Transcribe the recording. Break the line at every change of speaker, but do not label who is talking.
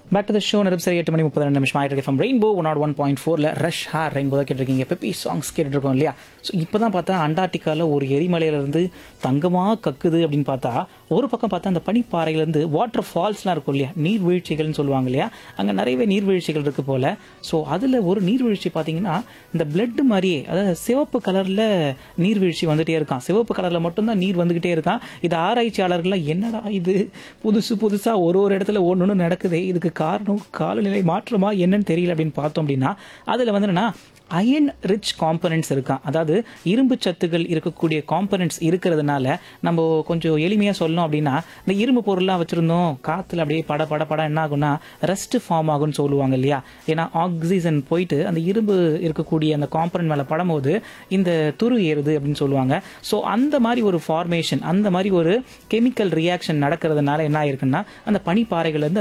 back to the show நேரம் சரி எட்டு மணி முப்பது ரெண்டு நிமிஷம் ஆயிட்டு from rainbow one naught one point ஃபோரில் ரஷ் ஹார் ரெயின்போ தான் கேட்டிருக்கீங்க பெப்பி சாங்ஸ் கேட்டுருக்கோம் இல்லையா ஸோ இப்போ தான் பார்த்தா அண்டார்டிகாவில் ஒரு எரிமலையிலேருந்து தங்கமாக கக்குது அப்படின்னு பார்த்தா ஒரு பக்கம் பார்த்தா அந்த பனிப்பாறையிலேருந்து வாட்டர் ஃபால்ஸ்லாம் இருக்கும் இல்லையா நீர்வீழ்ச்சிகள்னு சொல்லுவாங்க இல்லையா அங்கே நிறையவே நீர்வீழ்ச்சிகள் இருக்குது போல் ஸோ அதில் ஒரு நீர்வீழ்ச்சி பார்த்தீங்கன்னா இந்த பிளட் மாதிரியே அதாவது சிவப்பு கலரில் நீர்வீழ்ச்சி வந்துகிட்டே இருக்கான் சிவப்பு கலரில் மட்டும்தான் நீர் வந்துக்கிட்டே இருக்கான் இது ஆராய்ச்சியாளர்கள்லாம் என்னடா இது புதுசு புதுசாக ஒரு ஒரு இடத்துல ஒன்று ஒன்று நடக்குதே இதுக்கு காரணம் காலநிலை மாற்றமா என்னன்னு தெரியல அப்படின்னு பார்த்தோம் அப்படின்னா அதில் வந்து என்னன்னா அயன் ரிச் காம்பனன்ட்ஸ் இருக்கான் அதாவது இரும்பு சத்துக்கள் இருக்கக்கூடிய காம்பனன்ட்ஸ் இருக்கிறதுனால நம்ம கொஞ்சம் எளிமையாக சொல்லணும் அப்படின்னா இந்த இரும்பு பொருள்லாம் வச்சுருந்தோம் காற்றுல அப்படியே பட பட பட என்ன ஆகும்னா ரெஸ்ட் ஃபார்ம் ஆகும்னு சொல்லுவாங்க இல்லையா ஏன்னா ஆக்சிஜன் போயிட்டு அந்த இரும்பு இருக்கக்கூடிய அந்த காம்பனன்ட் மேலே படும்போது இந்த துரு ஏறுது அப்படின்னு சொல்லுவாங்க ஸோ அந்த மாதிரி ஒரு ஃபார்மேஷன் அந்த மாதிரி ஒரு கெமிக்கல் ரியாக்ஷன் நடக்கிறதுனால என்ன ஆயிருக்குன்னா அந்த பனிப்பாறைகள்லேருந்து